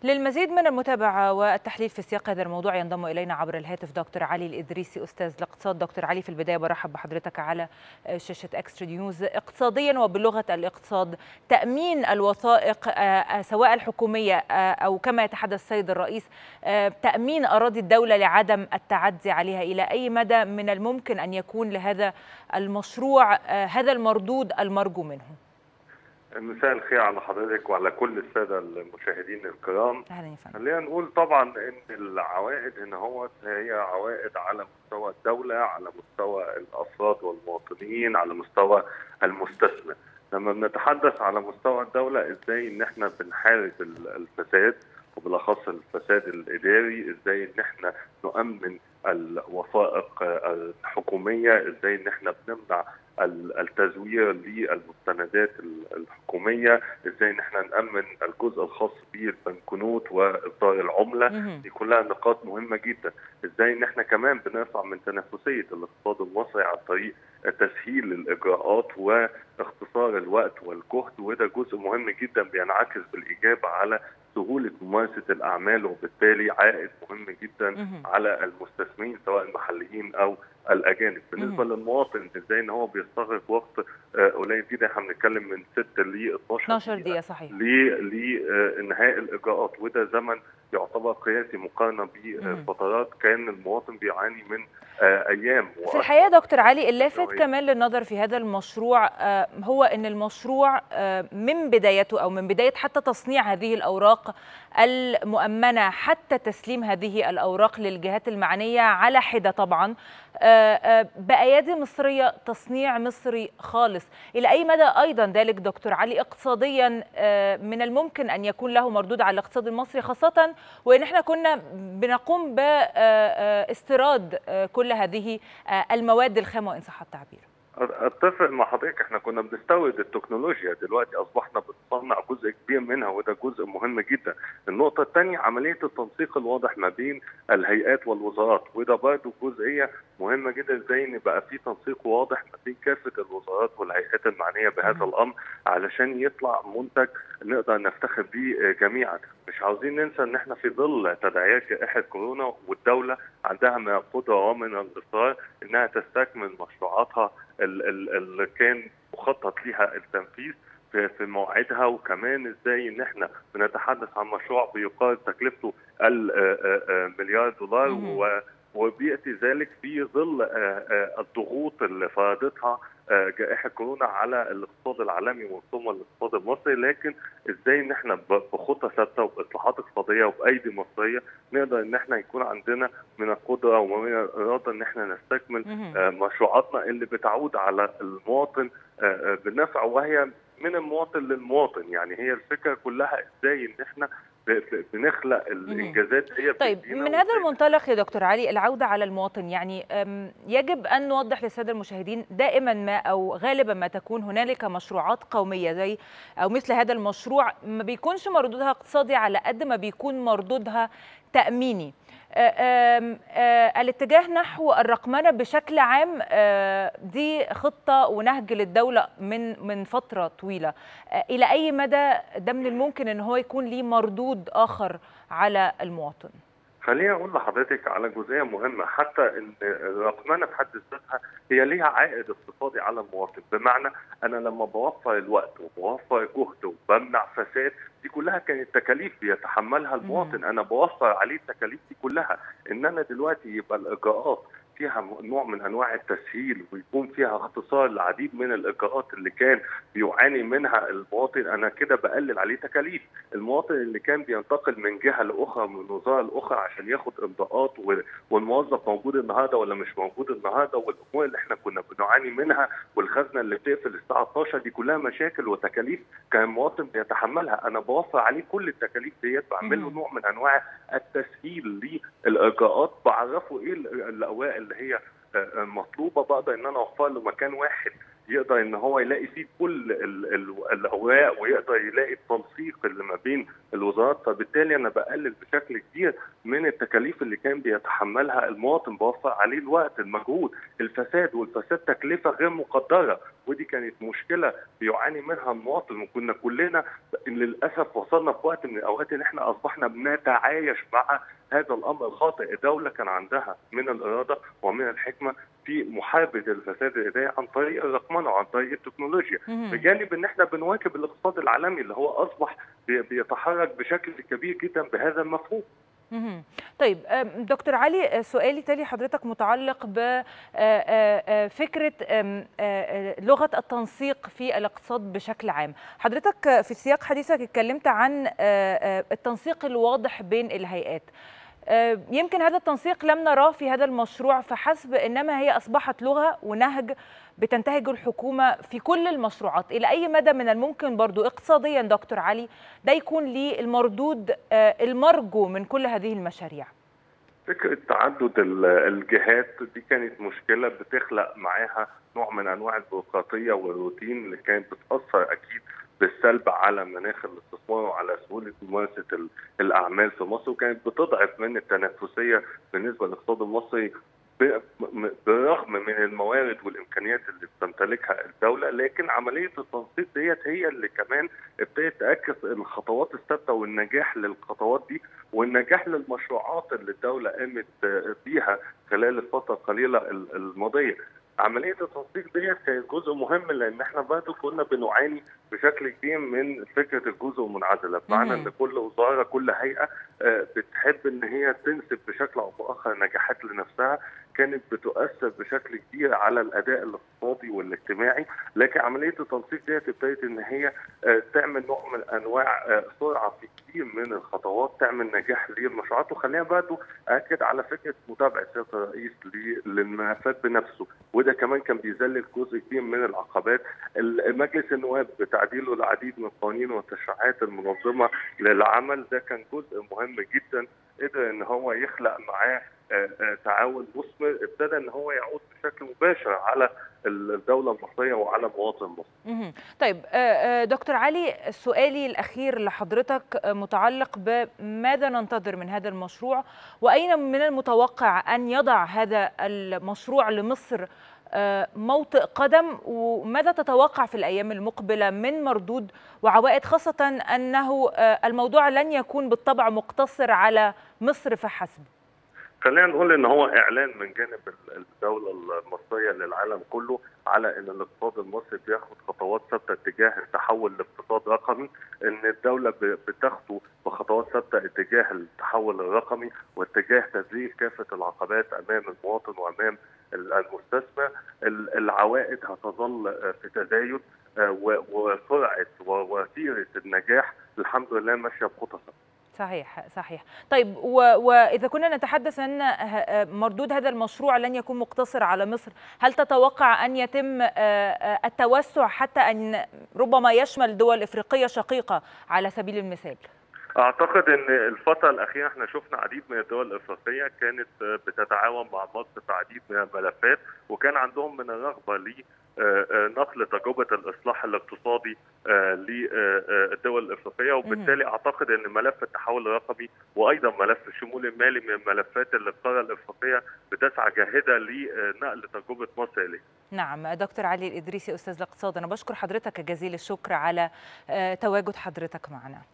للمزيد من المتابعة والتحليل في سياق هذا الموضوع ينضم إلينا عبر الهاتف دكتور علي الإدريسي أستاذ الاقتصاد دكتور علي في البداية برحب بحضرتك على شاشة اكسترا نيوز اقتصاديا وبلغة الاقتصاد تأمين الوثائق سواء الحكومية أو كما يتحدث السيد الرئيس تأمين أراضي الدولة لعدم التعدي عليها إلى أي مدى من الممكن أن يكون لهذا المشروع هذا المردود المرجو منه مساء الخير على حضرتك وعلى كل الساده المشاهدين الكرام اهلا يا فندم خلينا نقول طبعا ان العوائد هنا هو هي عوائد على مستوى الدوله على مستوى الافراد والمواطنين على مستوى المستثمر لما بنتحدث على مستوى الدوله ازاي ان احنا بنحارب الفساد وبالاخص الفساد الاداري ازاي ان احنا نؤمن الوثائق الحكوميه ازاي ان احنا بنمنع التزوير للمستندات الحكوميه ازاي ان احنا نامن الجزء الخاص بالبنكنوت واصدار العمله دي كلها نقاط مهمه جدا ازاي ان احنا كمان بنرفع من تنافسيه الاقتصاد المصري عن طريق تسهيل الاجراءات واختصار الوقت والجهد وده جزء مهم جدا بينعكس بالايجاب على سهوله ممارسه الاعمال وبالتالي عائد مهم جدا على المستثمرين سواء المحليين او الاجانب بالنسبه للمواطن ازاي ان هو بيستغرق وقت قليل جدا احنا بنتكلم من 6 ل 12 12 دقيقه صحيح لانهاء الاجراءات وده زمن يعتبر قياسي مقارنه بفترات كان المواطن بيعاني من ايام في الحقيقه دكتور علي اللافت كمان للنظر في هذا المشروع هو ان المشروع من بدايته او من بدايه حتى تصنيع هذه الاوراق المؤمنه حتى تسليم هذه الاوراق للجهات المعنيه على حده طبعا بايادي مصريه تصنيع مصري خالص الى اي مدى ايضا ذلك دكتور علي اقتصاديا من الممكن ان يكون له مردود على الاقتصاد المصري خاصه وان احنا كنا بنقوم باستيراد كل هذه المواد الخام وان صح التعبير اتفق مع حضرتك احنا كنا بنستورد التكنولوجيا دلوقتي اصبحنا بنصنع جزء كبير منها وده جزء مهم جدا. النقطة الثانية عملية التنسيق الواضح ما بين الهيئات والوزارات وده برضه جزئية مهمة جدا ازاي ان بقى في تنسيق واضح ما بين كافة الوزارات والهيئات المعنية بهذا الامر علشان يطلع منتج نقدر نفتخر به جميعا. مش عاوزين ننسى ان احنا في ظل تداعيات جائحة كورونا والدولة عندها من القدرة ومن الاصرار انها تستكمل مشروعاتها اللي كان مخطط ليها التنفيذ في موعدها وكمان ازاي ان احنا بنتحدث عن مشروع بيقارب تكلفته المليار دولار وبياتي ذلك في ظل الضغوط اللي فرضتها جائحه كورونا على الاقتصاد العالمي ومن ثم الاقتصاد المصري لكن ازاي ان احنا بخطه ثابته وباصلاحات اقتصاديه وبايدي مصريه نقدر ان احنا يكون عندنا من القدره ومن الاراده ان احنا نستكمل مشروعاتنا اللي بتعود على المواطن بالنفع وهي من المواطن للمواطن يعني هي الفكره كلها ازاي ان احنا بنخلق الانجازات هي طيب من هذا المنطلق يا دكتور علي العوده على المواطن يعني يجب ان نوضح للساده المشاهدين دائما ما او غالبا ما تكون هنالك مشروعات قوميه زي او مثل هذا المشروع ما بيكونش مردودها اقتصادي على قد ما بيكون مردودها تاميني آآ آآ الاتجاه نحو الرقمنه بشكل عام دي خطه ونهج للدوله من من فتره طويله الى اي مدى ده من الممكن ان هو يكون ليه مردود اخر على المواطن خليني اقول لحضرتك على جزئيه مهمه حتى ان الرقمنه في حد ذاتها هي ليها عائد اقتصادي على المواطن بمعنى انا لما بوفر الوقت وبوفر جهد وبمنع فساد دي كلها كانت تكاليف بيتحملها المواطن انا بوفر عليه التكاليف دي كلها ان انا دلوقتي يبقى الاجراءات فيها نوع من انواع التسهيل ويكون فيها اختصار لعديد من الاجراءات اللي كان بيعاني منها المواطن انا كده بقلل عليه تكاليف المواطن اللي كان بينتقل من جهه لاخرى من وزاره لاخرى عشان ياخد امضاءات والموظف موجود النهارده ولا مش موجود النهارده والامور اللي احنا كنا بنعاني منها والخزنه اللي بتقفل الساعه 12 دي كلها مشاكل وتكاليف كان المواطن بيتحملها انا بوفر عليه كل التكاليف ديت بعمل له نوع من انواع التسهيل للاجراءات بعرفه ايه الاوائل اللي هي مطلوبه بقدر ان انا اوفر له مكان واحد يقدر ان هو يلاقي فيه كل الاوراق ويقدر يلاقي التنسيق اللي ما بين الوزارات فبالتالي انا بقلل بشكل كبير من التكاليف اللي كان بيتحملها المواطن بوفر عليه الوقت المجهود الفساد والفساد تكلفه غير مقدره ودي كانت مشكله بيعاني منها المواطن وكنا كلنا للاسف وصلنا في وقت من الاوقات ان احنا اصبحنا بنتعايش مع هذا الامر الخاطئ الدوله كان عندها من الاراده ومن الحكمه في محاربه الفساد الاداري عن طريق الرقمنه وعن طريق التكنولوجيا بجانب ان احنا بنواكب الاقتصاد العالمي اللي هو اصبح بيتحرك بشكل كبير جدا بهذا المفهوم طيب دكتور علي سؤالي تالي حضرتك متعلق بفكرة لغة التنسيق في الاقتصاد بشكل عام حضرتك في سياق حديثك اتكلمت عن التنسيق الواضح بين الهيئات يمكن هذا التنسيق لم نراه في هذا المشروع فحسب انما هي اصبحت لغه ونهج بتنتهج الحكومه في كل المشروعات الى اي مدى من الممكن برضو اقتصاديا دكتور علي ده يكون لي المردود المرجو من كل هذه المشاريع فكره تعدد الجهات دي كانت مشكله بتخلق معاها نوع من انواع البيروقراطيه والروتين اللي كانت بتاثر اكيد بالسلب على مناخ الاستثمار وعلى سهوله ممارسه الاعمال في مصر وكانت بتضعف من التنافسيه بالنسبه للاقتصاد المصري بالرغم من الموارد والامكانيات اللي بتمتلكها الدوله لكن عمليه التنسيق ديت هي اللي كمان ابتدت تاكد الخطوات الثابته والنجاح للخطوات دي والنجاح للمشروعات اللي الدوله قامت بيها خلال الفتره القليله الماضيه عمليه التنسيق ديت كانت جزء مهم لان احنا برضه كنا بنعاني بشكل كبير من فكره الجزء المنعزله بمعنى ان كل وزاره كل هيئه بتحب ان هي تنسب بشكل او باخر نجاحات لنفسها كانت بتؤثر بشكل كبير على الاداء الاقتصادي والاجتماعي لكن عمليه التنسيق ديت ابتدت ان هي تعمل نوع من انواع سرعه في كثير من الخطوات تعمل نجاح للمشروعات وخلينا برضه اكد على فكره متابعه سياده الرئيس للملفات بنفسه وده كمان كان بيذلل جزء كبير من العقبات مجلس النواب بتعديله العديد من القوانين والتشريعات المنظمه للعمل ده كان جزء مهم جدا قدر ان هو يخلق معاه تعاون مثمر ابتدى ان هو يعود بشكل مباشر على الدوله المصريه وعلى مواطن مصر. طيب دكتور علي سؤالي الاخير لحضرتك متعلق بماذا ننتظر من هذا المشروع واين من المتوقع ان يضع هذا المشروع لمصر موطئ قدم وماذا تتوقع في الايام المقبله من مردود وعوائد خاصه انه الموضوع لن يكون بالطبع مقتصر على مصر فحسب. خلينا نقول ان هو اعلان من جانب الدوله المصريه للعالم كله على ان الاقتصاد المصري بياخد خطوات ثابته اتجاه التحول لاقتصاد رقمي ان الدوله بتاخده بخطوات ثابته اتجاه التحول الرقمي واتجاه تذليل كافه العقبات امام المواطن وامام المستثمر العوائد هتظل في تزايد وسرعه ووتيره النجاح الحمد لله ماشيه بخطى صحيح صحيح طيب واذا كنا نتحدث ان مردود هذا المشروع لن يكون مقتصر على مصر هل تتوقع ان يتم التوسع حتى ان ربما يشمل دول افريقيه شقيقه على سبيل المثال اعتقد ان الفتره الاخيره احنا شفنا عديد من الدول الافريقيه كانت بتتعاون مع مصر في عديد من الملفات وكان عندهم من الرغبه ل نقل تجربه الاصلاح الاقتصادي للدول الافريقيه وبالتالي اعتقد ان ملف التحول الرقمي وايضا ملف الشمول المالي من الملفات اللي القاره الافريقيه بتسعى جاهده لنقل تجربه مصر اليه. نعم دكتور علي الادريسي استاذ الاقتصاد انا بشكر حضرتك جزيل الشكر على تواجد حضرتك معنا.